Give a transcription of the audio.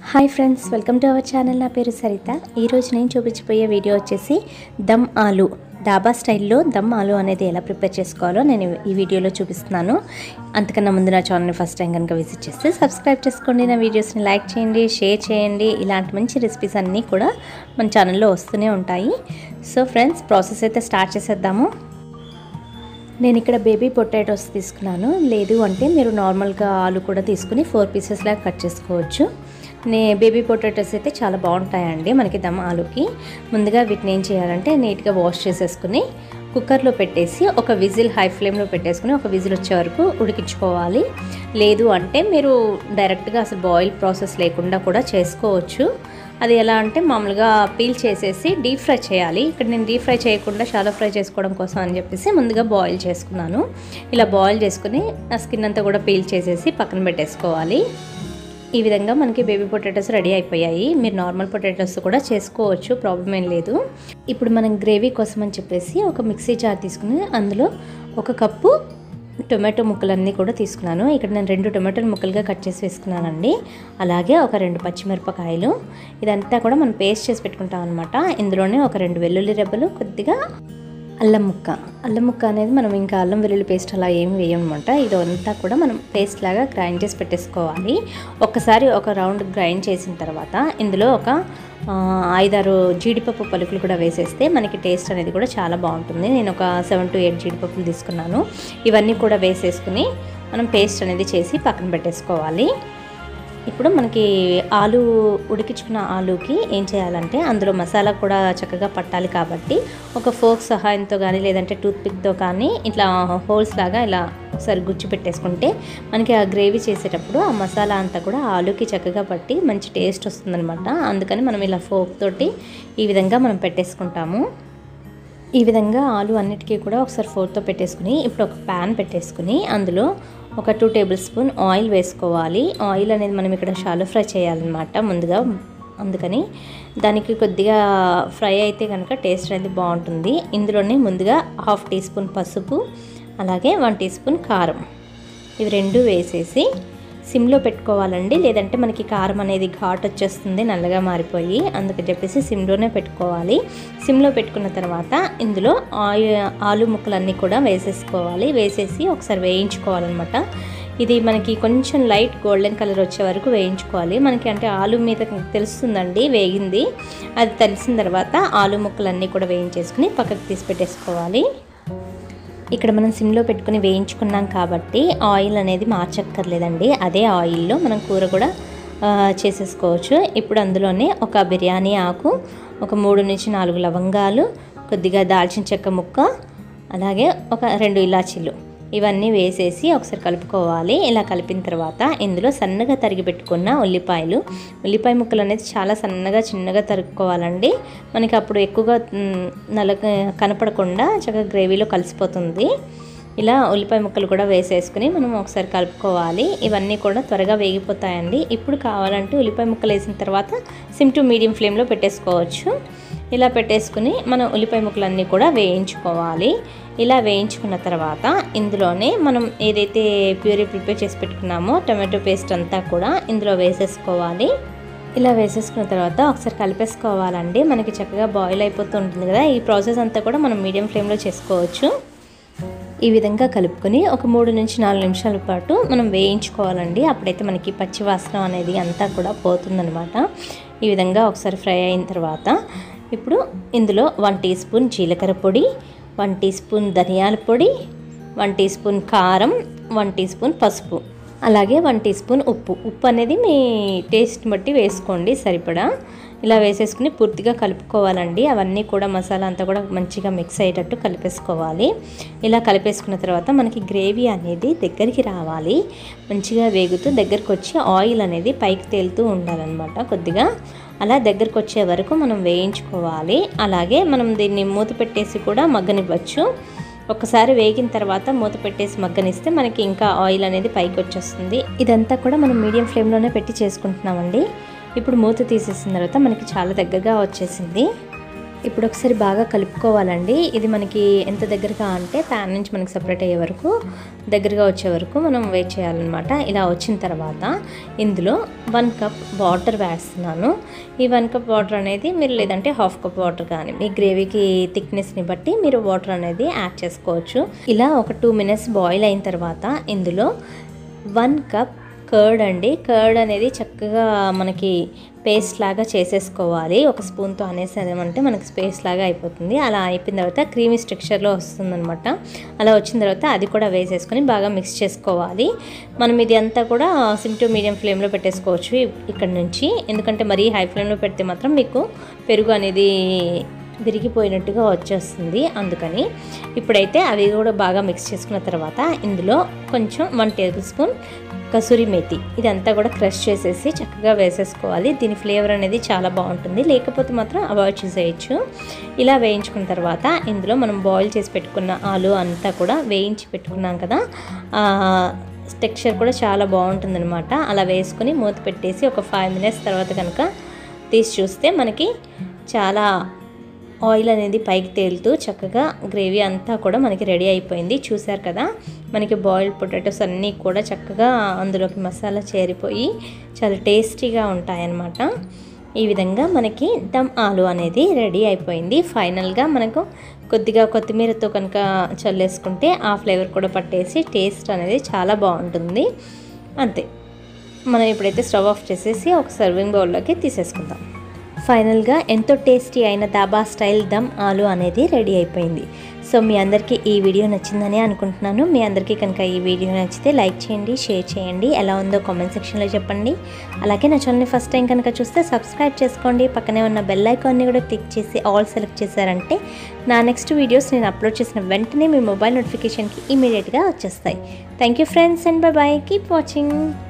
hi friends welcome to our channel నా పేరు సరిత ఈరోజు నేను చూపించబోయే వీడియో వచ్చేసి దమ్ ఆలు డాబా స్టైల్లో దమ్ ఆలు అనేది ఎలా ప్రిపేర్ చేసుకోవాలో నేను ఈ వీడియోలో చూపిస్తున్నాను అంతకన్నా ముందు నా ఛానల్ని ఫస్ట్ టైం కనుక విజిట్ చేస్తే సబ్స్క్రైబ్ చేసుకోండి నా వీడియోస్ని లైక్ చేయండి షేర్ చేయండి ఇలాంటి మంచి రెసిపీస్ అన్నీ కూడా మన ఛానల్లో వస్తూనే ఉంటాయి సో ఫ్రెండ్స్ ప్రాసెస్ అయితే స్టార్ట్ చేసేద్దాము నేను ఇక్కడ బేబీ పొటాటోస్ తీసుకున్నాను లేదు అంటే మీరు నార్మల్గా ఆలు కూడా తీసుకుని ఫోర్ పీసెస్ లాగా కట్ చేసుకోవచ్చు నే బేబీ పొటాటోస్ అయితే చాలా బాగుంటాయండి మనకి దమ్ ఆలుకి ముందుగా వీటిని ఏం చేయాలంటే నీట్గా వాష్ చేసేసుకుని కుక్కర్లో పెట్టేసి ఒక విజిల్ హై ఫ్లేమ్లో పెట్టేసుకుని ఒక విజిల్ వచ్చే వరకు ఉడికించుకోవాలి లేదు అంటే మీరు డైరెక్ట్గా అసలు బాయిల్ ప్రాసెస్ లేకుండా కూడా చేసుకోవచ్చు అది ఎలా అంటే మామూలుగా పీల్ చేసేసి డీప్ ఫ్రై చేయాలి ఇక్కడ నేను డీప్ ఫ్రై చేయకుండా షాలో ఫ్రై చేసుకోవడం కోసం అని చెప్పేసి ముందుగా బాయిల్ చేసుకున్నాను ఇలా బాయిల్ చేసుకుని ఆ స్కిన్ అంతా కూడా పీల్ చేసేసి పక్కన పెట్టేసుకోవాలి ఈ విధంగా మనకి బేబీ పొటాటోస్ రెడీ అయిపోయాయి మీరు నార్మల్ పొటాటోస్ కూడా చేసుకోవచ్చు ప్రాబ్లం ఏం లేదు ఇప్పుడు మనం గ్రేవీ కోసం అని చెప్పేసి ఒక మిక్సీ జార్ తీసుకుని అందులో ఒక కప్పు టొమాటో ముక్కలన్నీ కూడా తీసుకున్నాను ఇక్కడ నేను రెండు టొమాటోలు ముక్కలుగా కట్ చేసి వేసుకున్నానండి అలాగే ఒక రెండు పచ్చిమిరపకాయలు ఇదంతా కూడా మనం పేస్ట్ చేసి పెట్టుకుంటాం అనమాట ఇందులోనే ఒక రెండు వెల్లుల్లి రెబ్బలు కొద్దిగా అల్లం ముక్క అల్లం ముక్క అనేది మనం ఇంకా అల్లం వెల్లుల్లి పేస్ట్ అలా ఏమి వేయమన్నమాట ఇదంతా కూడా మనం పేస్ట్ లాగా గ్రైండ్ చేసి పెట్టేసుకోవాలి ఒక్కసారి ఒక రౌండ్ గ్రైండ్ చేసిన తర్వాత ఇందులో ఒక ఐదారు జీడిపప్పు పలుకులు కూడా వేసేస్తే మనకి టేస్ట్ అనేది కూడా చాలా బాగుంటుంది నేను ఒక సెవెన్ టు ఎయిట్ జీడిపప్పులు తీసుకున్నాను ఇవన్నీ కూడా వేసేసుకుని మనం పేస్ట్ అనేది చేసి పక్కన పెట్టేసుకోవాలి ఇప్పుడు మనకి ఆలు ఉడికించుకున్న ఆలుకి ఏం చేయాలంటే అందులో మసాలా కూడా చక్కగా పట్టాలి కాబట్టి ఒక ఫోక్ సహాయంతో కానీ లేదంటే టూత్పిక్తో కానీ ఇట్లా హోల్స్ లాగా ఇలా ఒకసారి గుచ్చి పెట్టేసుకుంటే మనకి ఆ గ్రేవీ చేసేటప్పుడు ఆ మసాలా అంతా కూడా ఆలుకి చక్కగా పట్టి మంచి టేస్ట్ వస్తుందనమాట అందుకని మనం ఇలా ఫోక్ తోటి ఈ విధంగా మనం పెట్టేసుకుంటాము ఈ విధంగా ఆలు అన్నిటికీ కూడా ఒకసారి ఫోర్తో పెట్టేసుకుని ఇప్పుడు ఒక ప్యాన్ పెట్టేసుకుని అందులో ఒక టూ టేబుల్ స్పూన్ ఆయిల్ వేసుకోవాలి ఆయిల్ అనేది మనం ఇక్కడ షాలో ఫ్రై చేయాలన్నమాట ముందుగా అందుకని దానికి కొద్దిగా ఫ్రై అయితే కనుక టేస్ట్ అనేది బాగుంటుంది ఇందులోనే ముందుగా హాఫ్ టీ స్పూన్ పసుపు అలాగే వన్ టీ స్పూన్ కారం ఇవి రెండు వేసేసి సిమ్లో పెట్టుకోవాలండి లేదంటే మనకి కారం అనేది ఘాట్ వచ్చేస్తుంది నల్లగా మారిపోయి అందుకని చెప్పేసి సిమ్లోనే పెట్టుకోవాలి సిమ్లో పెట్టుకున్న తర్వాత ఇందులో ఆయిల్ ఆలు ముక్కలన్నీ కూడా వేసేసుకోవాలి వేసేసి ఒకసారి వేయించుకోవాలన్నమాట ఇది మనకి కొంచెం లైట్ గోల్డెన్ కలర్ వచ్చే వరకు వేయించుకోవాలి మనకి అంటే ఆలు మీద తెలుస్తుందండి వేగింది అది తెలిసిన తర్వాత ఆలు ముక్కలన్నీ కూడా వేయించేసుకుని పక్కకు తీసి పెట్టేసుకోవాలి ఇక్కడ మనం సిమ్లో పెట్టుకుని వేయించుకున్నాం కాబట్టి ఆయిల్ అనేది మార్చక్కర్లేదండి అదే ఆయిల్లో మనం కూర కూడా చేసేసుకోవచ్చు ఇప్పుడు అందులోనే ఒక బిర్యానీ ఆకు ఒక మూడు నుంచి నాలుగు లవంగాలు కొద్దిగా దాల్చిన చెక్క ముక్క అలాగే ఒక రెండు ఇలాచీలు ఇవన్నీ వేసేసి ఒకసారి కలుపుకోవాలి ఇలా కలిపిన తర్వాత ఇందులో సన్నగా తరిగి పెట్టుకున్న ఉల్లిపాయలు ఉల్లిపాయ ముక్కలు అనేది చాలా సన్నగా చిన్నగా తరుక్కోవాలండి మనకి అప్పుడు ఎక్కువగా నల్ల కనపడకుండా చక్కగా గ్రేవీలో కలిసిపోతుంది ఇలా ఉల్లిపాయ ముక్కలు కూడా వేసేసుకుని మనం ఒకసారి కలుపుకోవాలి ఇవన్నీ కూడా త్వరగా వేగిపోతాయండి ఇప్పుడు కావాలంటే ఉల్లిపాయ ముక్కలు వేసిన తర్వాత సిమ్ టు మీడియం ఫ్లేమ్లో పెట్టేసుకోవచ్చు ఇలా పెట్టేసుకుని మనం ఉల్లిపాయ ముక్కలన్నీ కూడా వేయించుకోవాలి ఇలా వేయించుకున్న తర్వాత ఇందులోనే మనం ఏదైతే ప్యూరీ ప్రిపేర్ చేసి పెట్టుకున్నామో టమాటో పేస్ట్ అంతా కూడా ఇందులో వేసేసుకోవాలి ఇలా వేసేసుకున్న తర్వాత ఒకసారి కలిపేసుకోవాలండి మనకి చక్కగా బాయిల్ అయిపోతూ ఉంటుంది కదా ఈ ప్రాసెస్ అంతా కూడా మనం మీడియం ఫ్లేమ్లో చేసుకోవచ్చు ఈ విధంగా కలుపుకొని ఒక మూడు నుంచి నాలుగు నిమిషాల పాటు మనం వేయించుకోవాలండి అప్పుడైతే మనకి పచ్చి వాసన అనేది అంతా కూడా పోతుందనమాట ఈ విధంగా ఒకసారి ఫ్రై అయిన తర్వాత ఇప్పుడు ఇందులో వన్ టీ స్పూన్ జీలకర్ర పొడి వన్ టీ స్పూన్ ధనియాల పొడి వన్ టీ స్పూన్ కారం వన్ టీ స్పూన్ పసుపు అలాగే వన్ టీ స్పూన్ ఉప్పు ఉప్పు అనేది మీ టేస్ట్ బట్టి వేసుకోండి సరిపడా ఇలా వేసేసుకుని పూర్తిగా కలుపుకోవాలండి అవన్నీ కూడా మసాలా అంతా కూడా మంచిగా మిక్స్ అయ్యేటట్టు కలిపేసుకోవాలి ఇలా కలిపేసుకున్న తర్వాత మనకి గ్రేవీ అనేది దగ్గరికి రావాలి మంచిగా వేగుతూ దగ్గరికి వచ్చి ఆయిల్ అనేది పైకి తేలుతూ ఉండాలన్నమాట కొద్దిగా అలా దగ్గరకు వచ్చే వరకు మనం వేయించుకోవాలి అలాగే మనం దీన్ని మూత పెట్టేసి కూడా మగ్గనివ్వచ్చు ఒకసారి వేగిన తర్వాత మూత పెట్టేసి మగ్గనిస్తే మనకి ఇంకా ఆయిల్ అనేది పైకి వచ్చేస్తుంది ఇదంతా కూడా మనం మీడియం ఫ్లేమ్లోనే పెట్టి చేసుకుంటున్నామండి ఇప్పుడు మూత తీసేసిన తర్వాత మనకి చాలా దగ్గరగా వచ్చేసింది ఇప్పుడు ఒకసారి బాగా కలుపుకోవాలండి ఇది మనకి ఎంత దగ్గరగా అంటే ప్యాన్ నుంచి మనకి సపరేట్ అయ్యే వరకు దగ్గరగా వచ్చే వరకు మనం వెయిట్ చేయాలన్నమాట ఇలా వచ్చిన తర్వాత ఇందులో వన్ కప్ వాటర్ వేస్తున్నాను ఈ వన్ కప్ వాటర్ అనేది మీరు లేదంటే హాఫ్ కప్ వాటర్ కానీ మీ గ్రేవీకి థిక్నెస్ని బట్టి మీరు వాటర్ అనేది యాడ్ చేసుకోవచ్చు ఇలా ఒక టూ మినిట్స్ బాయిల్ అయిన తర్వాత ఇందులో వన్ కప్ కర్డ్ అండి కర్డ్ అనేది చక్కగా మనకి పేస్ట్ లాగా చేసేసుకోవాలి ఒక స్పూన్తో అనేసామంటే మనకి పేస్ట్ లాగా అయిపోతుంది అలా అయిపోయిన తర్వాత క్రీమీ స్ట్రక్చర్లో వస్తుందన్నమాట అలా వచ్చిన తర్వాత అది కూడా వేసేసుకొని బాగా మిక్స్ చేసుకోవాలి మనం ఇది అంతా కూడా సిమ్ టు మీడియం ఫ్లేమ్లో పెట్టేసుకోవచ్చు ఇక్కడ నుంచి ఎందుకంటే మరీ హై ఫ్లేమ్లో పెడితే మాత్రం మీకు పెరుగు అనేది విరిగిపోయినట్టుగా వచ్చేస్తుంది అందుకని ఇప్పుడైతే అవి కూడా బాగా మిక్స్ చేసుకున్న తర్వాత ఇందులో కొంచెం one tablespoon kasuri methi ఇదంతా కూడా క్రష్ చేసేసి చక్కగా వేసేసుకోవాలి దీని ఫ్లేవర్ అనేది చాలా బాగుంటుంది లేకపోతే మాత్రం అవాయిడ్ చేసేయచ్చు ఇలా వేయించుకున్న తర్వాత ఇందులో మనం బాయిల్ చేసి పెట్టుకున్న ఆలు అంతా కూడా వేయించి పెట్టుకున్నాం కదా టెక్స్చర్ కూడా చాలా బాగుంటుందన్నమాట అలా వేసుకొని మూత పెట్టేసి ఒక ఫైవ్ మినిట్స్ తర్వాత కనుక తీసి చూస్తే మనకి చాలా ఆయిల్ అనేది పైకి తేలుతూ చక్కగా గ్రేవీ అంతా కూడా మనకి రెడీ అయిపోయింది చూసారు కదా మనకి బాయిల్డ్ పొటాటోస్ అన్నీ కూడా చక్కగా అందులోకి మసాలా చేరిపోయి చాలా టేస్టీగా ఉంటాయన్నమాట ఈ విధంగా మనకి దమ్ ఆలు అనేది రెడీ అయిపోయింది ఫైనల్గా మనకు కొద్దిగా కొత్తిమీరతో కనుక చల్లేసుకుంటే ఆ ఫ్లేవర్ కూడా పట్టేసి టేస్ట్ అనేది చాలా బాగుంటుంది అంతే మనం ఇప్పుడైతే స్టవ్ ఆఫ్ చేసేసి ఒక సర్వింగ్ బౌల్లోకి తీసేసుకుందాం ఫైనల్గా ఎంతో టేస్టీ అయిన దాబా స్టైల్ దమ్ ఆలు అనేది రెడీ అయిపోయింది సో మీ అందరికీ ఈ వీడియో నచ్చిందని అనుకుంటున్నాను మీ అందరికీ కనుక ఈ వీడియో నచ్చితే లైక్ చేయండి షేర్ చేయండి ఎలా ఉందో కామెంట్ సెక్షన్లో చెప్పండి అలాగే నా ఛానల్ని ఫస్ట్ టైం కనుక చూస్తే సబ్స్క్రైబ్ చేసుకోండి పక్కనే ఉన్న బెల్ ఐకాన్ని కూడా క్లిక్ చేసి ఆల్ సెలెక్ట్ చేశారంటే నా నెక్స్ట్ వీడియోస్ నేను అప్లోడ్ చేసిన వెంటనే మీ మొబైల్ నోటిఫికేషన్కి ఇమీడియట్గా వచ్చేస్తాయి thank you friends and bye bye keep watching